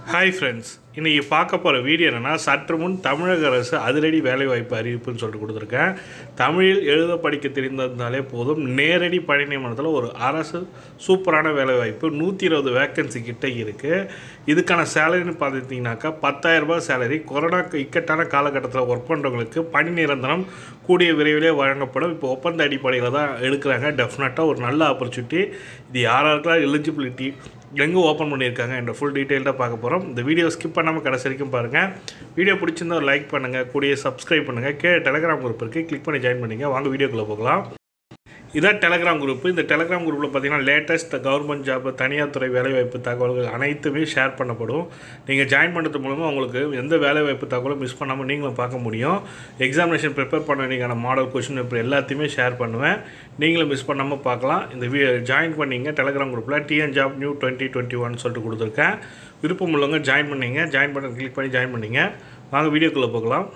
hi friends இன்றைக்கி பார்க்க போகிற வீடியோ என்னென்னா சற்று முன் தமிழக அரசு அதிரடி வேலைவாய்ப்பு அறிவிப்புன்னு சொல்லிட்டு கொடுத்துருக்கேன் தமிழில் எழுத படிக்க தெரிந்திருந்தாலே போதும் நேரடி பணி நியமனத்தில் ஒரு அரசு சூப்பரான வேலைவாய்ப்பு நூற்றி இருபது வேக்கன்சி கிட்ட இருக்குது இதுக்கான சேலரின்னு பார்த்துட்டிங்கனாக்கா பத்தாயிரரூபா சேலரி கொரோனா இக்கட்டான காலகட்டத்தில் ஒர்க் பண்ணுறவங்களுக்கு பணி நிரந்தரம் கூடிய விரைவிலே வழங்கப்படும் இப்போ ஒப்பந்த அடிப்படையில் தான் எடுக்கிறாங்க டெஃபினட்டாக ஒரு நல்ல ஆப்பர்ச்சுனிட்டி இது யார் யாருக்கெல்லாம் எலிஜிபிலிட்டி எங்கே ஓப்பன் பண்ணியிருக்காங்க என்ற ஃபுல் டீட்டெயில்டாக பார்க்க போகிறோம் இந்த வீடியோ ஸ்கிப் பண்ணாமல் கடைசி வரைக்கும் பாருங்கள் வீடியோ பிடிச்சிருந்தா ஒரு லைக் பண்ணுங்கள் கூடிய சப்ஸ்கிரைப் பண்ணுங்கள் கே டெலகிராம் குரூப் இருக்குது கிளிக் பண்ணி ஜாயின் பண்ணிங்க வாங்க வீடியோக்குள்ளே போகலாம் இதான் டெலகிராம் குரூப் இந்த டெலகிராம் குரூப்பில் பார்த்தீங்கன்னா லேட்டஸ்ட் கவர்மெண்ட் ஜாப் தனியார் துறை வேலைவாய்ப்பு தகவல்கள் அனைத்துமே ஷேர் பண்ணப்படும் நீங்கள் ஜாயின் பண்ணுறது மூலமாக உங்களுக்கு எந்த வேலைவாய்ப்பு தகவலும் மிஸ் பண்ணாமல் நீங்களும் பார்க்க முடியும் எக்ஸாமினேஷன் ப்ரிப்பேர் பண்ண மாடல் கொஷின் பேப்பர் எல்லாத்தையுமே ஷேர் பண்ணுவேன் நீங்களும் மிஸ் பண்ணாமல் பார்க்கலாம் இந்த வீ ஜாயின் பண்ணிங்க டெலகிராம் குரூப்பில் TN job new twenty twenty one சொல்லிட்டு கொடுத்துருக்கேன் விருப்பம் உள்ளவங்க ஜாயின் பண்ணிங்க ஜாயின் பண்ண கிளிக் பண்ணி ஜாயின் பண்ணிங்க வாங்க வீடியோக்குள்ளே போகலாம்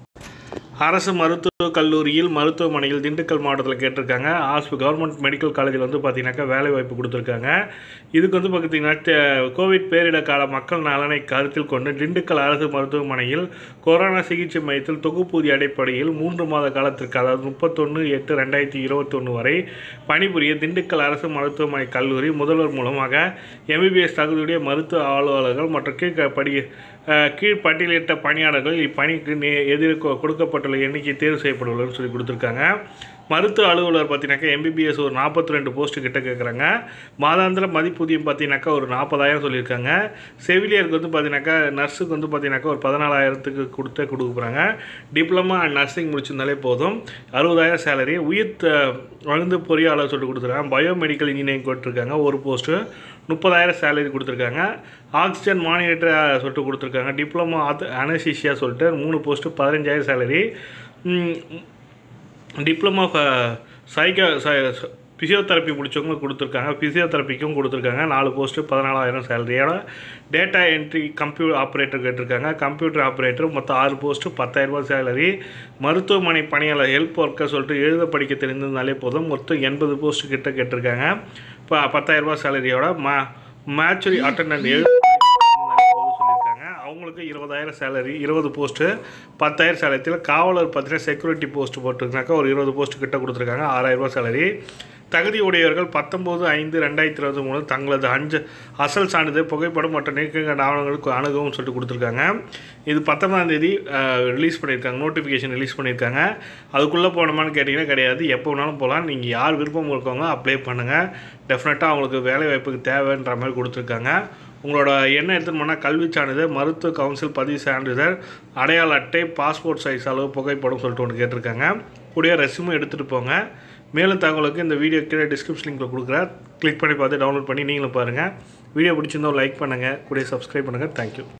அரசு மருத்துவக் கல்லூரியில் மருத்துவமனையில் திண்டுக்கல் மாவட்டத்தில் கேட்டிருக்காங்க ஹாஸ்பி கவர்மெண்ட் மெடிக்கல் காலேஜில் வந்து பார்த்தீங்கன்னாக்கா வேலை வாய்ப்பு கொடுத்துருக்காங்க இதுக்கு வந்து பார்த்தீங்கன்னா தே- கோவிட் பேரிடர் கால மக்கள் நலனை கருத்தில் கொண்டு திண்டுக்கல் அரசு மருத்துவமனையில் கொரோனா சிகிச்சை மையத்தில் தொகுப்பூதிய அடிப்படையில் மூன்று மாத காலத்திற்கு அதாவது முப்பத்தொன்று எட்டு ரெண்டாயிரத்தி இருபத்தொன்று வரை பணிபுரிய திண்டுக்கல் அரசு மருத்துவமனை கல்லூரி முதல்வர் மூலமாக எம்பிபிஎஸ் தகுதியுடைய மருத்துவ அலுவலர்கள் மற்றும் கீழ் படி அஹ், கீழ் பட்டியலிட்ட பணியாளர்கள் இப்பணிக்கு நே எதிர் கொ- கொடுக்கப்பட்டுள்ள எண்ணிக்கை தேர்வு செய்யப்பட்டுள்ளதுன்னு சொல்லி கொடுத்துருக்காங்க மருத்துவ அலுவலர் பார்த்தீங்கன்னாக்கா எம்பிபிஎஸ் ஒரு நாற்பத்தி ரெண்டு போஸ்ட்டு கிட்ட கேட்குறாங்க மாதாந்திர மதிப்பூதியம் பார்த்தீங்கன்னாக்கா ஒரு நாற்பதாயிரம் சொல்லியிருக்காங்க செவிலியருக்கு வந்து பார்த்தீங்கன்னாக்கா நர்ஸுக்கு வந்து பார்த்தீங்கன்னாக்கா ஒரு பதினாலாயிரத்துக்கு கொடுத்தே கொடுக்க போகிறாங்க டிப்ளமா அண்ட் நர்சிங் முடிச்சிருந்தாலே போதும் அறுபதாயிரம் சேலரி உயிர் த- மருந்து பொறியாளர் சொல்லிட்டு கொடுத்துருக்காங்க பயோமெடிக்கல் இன்ஜினியரிங் கொடுத்துருக்காங்க ஒரு போஸ்ட்டு முப்பதாயிரம் சேலரி கொடுத்துருக்காங்க ஆக்சிஜன் மானிட்டர் சொல்லிட்டு கொடுத்துருக்காங்க டிப்ளமா அனசிஷியா சொல்லிட்டு மூணு போஸ்ட்டு பதினஞ்சாயிரம் சேலரி டிப்ளமா சைக்கோ ஃபிசியோதெரப்பி முடிச்சவங்க கொடுத்துருக்காங்க ஃபிசியோதெரப்பிக்கும் கொடுத்துருக்காங்க நாலு போஸ்ட்டு பதினாலாயிரம் சேலரியோட டேட்டா என்ட்ரி கம்ப்யூட்டர் ஆப்ரேட்டர் கேட்டிருக்காங்க கம்ப்யூட்டர் ஆப்ரேட்டர் மொத்தம் ஆறு போஸ்ட்டு பத்தாயிரரூபா சேலரி மருத்துவமனை பணியாளர் ஹெல்ப் ஒர்க்கர் சொல்லிட்டு எழுத படிக்க தெரிந்திருந்தாலே போதும் மொத்தம் எண்பது போஸ்ட்டு கிட்ட கேட்டிருக்காங்க இப்போ பத்தாயிரரூபா சேலரியோட மா மேட்சுரி அட்டண்டன்ட் எழுத போதும் சொல்லியிருக்காங்க அவங்களுக்கு இருபதாயிரம் சேலரி இருபது போஸ்ட்டு பத்தாயிரம் சேலரியில் காவலர் பார்த்தீங்கன்னா செக்யூரிட்டி போஸ்ட் போட்டிருக்காங்க ஒரு இருபது போஸ்ட் கிட்ட கொடுத்துருக்காங்க ஆறாயிரம் ரூபாய் சேலரி தகுதி உடையவர்கள் பத்தொம்போது ஐந்து ரெண்டாயிரத்தி இருபத்தி மூணு தங்களது அஞ்சு அசல் சான்றிதழ் புகைப்படம் மற்றும் நீக்கங்கள் ஆவணங்களுக்கு அணுகவும் சொல்லிட்டு கொடுத்துருக்காங்க இது பத்தொன்பதாம் தேதி ரிலீஸ் பண்ணியிருக்காங்க நோட்டிஃபிகேஷன் ரிலீஸ் பண்ணியிருக்காங்க அதுக்குள்ளே போனோமான்னு கேட்டிங்கன்னா கிடையாது எப்போ வேணாலும் போகலாம் நீங்கள் யார் விருப்பம் இருக்கவங்க அப்ளை பண்ணுங்கள் டெஃபினட்டாக அவங்களுக்கு வேலை வாய்ப்புக்கு தேவைன்ற மாதிரி கொடுத்துருக்காங்க உங்களோட என்ன எடுத்துன்னு போனால் கல்வி சான்றிதழ் மருத்துவ கவுன்சில் பதிவு சான்றிதழ் அடையாள அட்டை பாஸ்போர்ட் சைஸ் அளவு புகைப்படம் சொல்லிட்டு ஒன்று கேட்டிருக்காங்க கூடிய ரெஸ்யூமும் எடுத்துகிட்டு போங்க மேலும் தகவலுக்கு இந்த வீடியோ கீழே டிஸ்கிரிப்ஷன் லிங்கில் கொடுக்குறேன் கிளிக் பண்ணி பார்த்து டவுன்லோட் பண்ணி நீங்களும் பாருங்கள் வீடியோ பிடிச்சிருந்தா லைக் பண்ணுங்கள் கூடிய சப்ஸ்கிரைப் பண்ணுங்கள் தேங்க்யூ